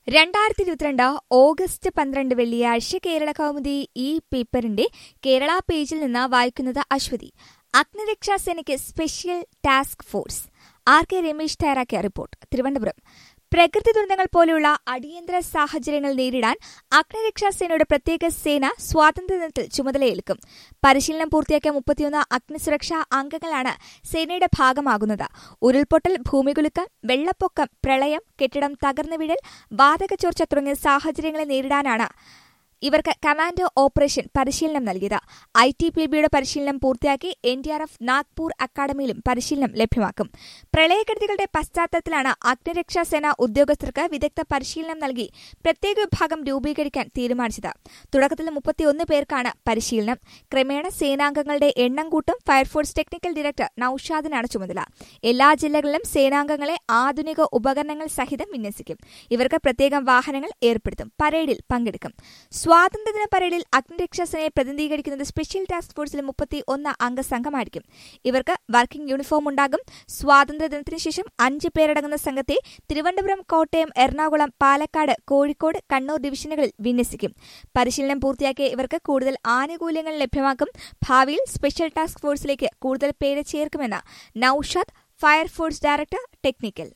രണ്ടായിരത്തി ഇരുപത്തിരണ്ട് ഓഗസ്റ്റ് പന്ത്രണ്ട് വെള്ളിയാഴ്ച കേരള കൗമുദി ഈ പേപ്പറിന്റെ കേരള പേജിൽ നിന്ന് വായിക്കുന്നത് അശ്വതി അഗ്നിരക്ഷാ സേനയ്ക്ക് special task force R K Ramesh തയ്യാറാക്കിയ റിപ്പോർട്ട് തിരുവനന്തപുരം പ്രകൃതി ദുരന്തങ്ങൾ പോലെയുള്ള അടിയന്തര സാഹചര്യങ്ങൾ നേരിടാൻ അഗ്നിരക്ഷാ സേനയുടെ പ്രത്യേക സേന സ്വാതന്ത്ര്യദിനത്തിൽ ചുമതലയേൽക്കും പരിശീലനം പൂർത്തിയാക്കിയ മുപ്പത്തിയൊന്ന് അഗ്നിസുരക്ഷാ അംഗങ്ങളാണ് സേനയുടെ ഭാഗമാകുന്നത് ഉരുൾപൊട്ടൽ ഭൂമികുലുക്കം വെള്ളപ്പൊക്കം പ്രളയം കെട്ടിടം തകർന്നു വീഴൽ വാതക ചോർച്ച തുടങ്ങിയ സാഹചര്യങ്ങളെ നേരിടാനാണ് ഇവർക്ക് കമാൻഡോ ഓപ്പറേഷൻ പരിശീലനം നൽകിയത് ഐ ടി പി ബിയുടെ പരിശീലനം പൂർത്തിയാക്കി N D R F Nagpur അക്കാദമിയിലും പരിശീലനം ലഭ്യമാക്കും പ്രളയക്കെടുതികളുടെ പശ്ചാത്തലത്തിലാണ് അഗ്നിരക്ഷാ സേന ഉദ്യോഗസ്ഥർക്ക് വിദഗ്ധ പരിശീലനം നൽകി പ്രത്യേക വിഭാഗം രൂപീകരിക്കാൻ തീരുമാനിച്ചത് തുടക്കത്തിൽ മുപ്പത്തിയൊന്ന് പേർക്കാണ് പരിശീലനം ക്രമേണ സേനാംഗങ്ങളുടെ എണ്ണം കൂട്ടും ഫയർഫോഴ്സ് ടെക്നിക്കൽ ഡയറക്ടർ നൌഷാദിനാണ് ചുമതല എല്ലാ ജില്ലകളിലും സേനാംഗങ്ങളെ ആധുനിക ഉപകരണങ്ങൾ സഹിതം വിന്യസിക്കും ഇവർക്ക് പ്രത്യേകം വാഹനങ്ങൾ ഏർപ്പെടുത്തും പരേഡിൽ പങ്കെടുക്കും സ്വാതന്ത്ര്യദിന പരേഡിൽ അഗ്നിരക്ഷാ സേനയെ പ്രതിനിധീകരിക്കുന്നത് സ്പെഷ്യൽ ടാസ്ക് ഫോഴ്സിലെ മുപ്പത്തി ഒന്ന് അംഗ സംഘമായിരിക്കും ഇവർക്ക് വർക്കിംഗ് യൂണിഫോം ഉണ്ടാകും സ്വാതന്ത്ര്യദിനത്തിന് ശേഷം അഞ്ച് പേരടങ്ങുന്ന സംഘത്തെ തിരുവനന്തപുരം കോട്ടയം എറണാകുളം പാലക്കാട് കോഴിക്കോട് കണ്ണൂർ ഡിവിഷനുകളിൽ വിന്യസിക്കും പരിശീലനം പൂർത്തിയാക്കിയ ഇവർക്ക് കൂടുതൽ ആനുകൂല്യങ്ങൾ ലഭ്യമാക്കും ഭാവിയിൽ സ്പെഷ്യൽ ടാസ്ക് ഫോഴ്സിലേക്ക് കൂടുതൽ പേരെ ചേർക്കുമെന്ന് നൌഷാദ് ഫയർഫോഴ്സ് ഡയറക്ടർ ടെക്നിക്കൽ